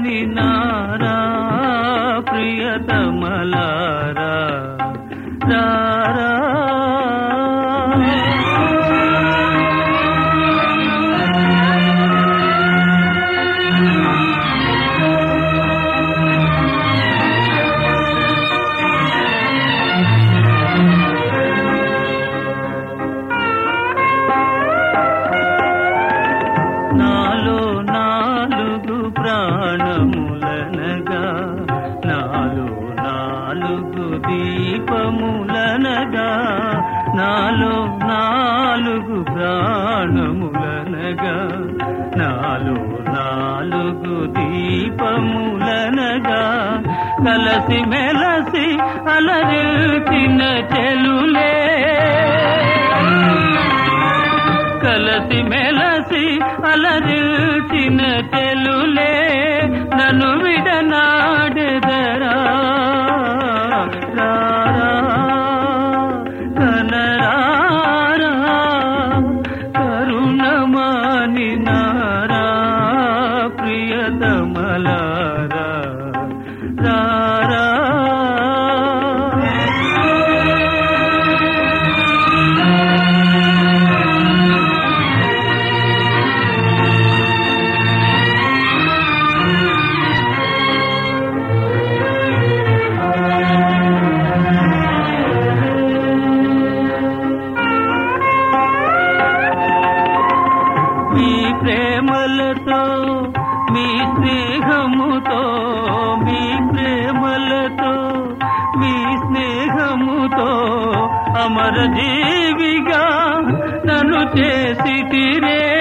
నారా ప్రియతమలారా రారా నాలో నాలుగు ప్రాణములనగా నాలో నాలుగు దీపములనగా నాలో నాలుగు ప్రాణములనగా నాలో నాలుగు దీపములనగా కలసి మెలసి అలరిల్చిన చెలులే కలసి మెలసి అలరిల్చిన తెలులే నన్ను విడనాడెదరా రారా కనరారా కరుణమాని నారా ప్రియతమలారా రారా మీ ప్రేమలతో మీ స్నేహముతో మీ ప్రేమలతో మీ స్నేహముతో అమర జీవిగా నన్ను చేసి తీరే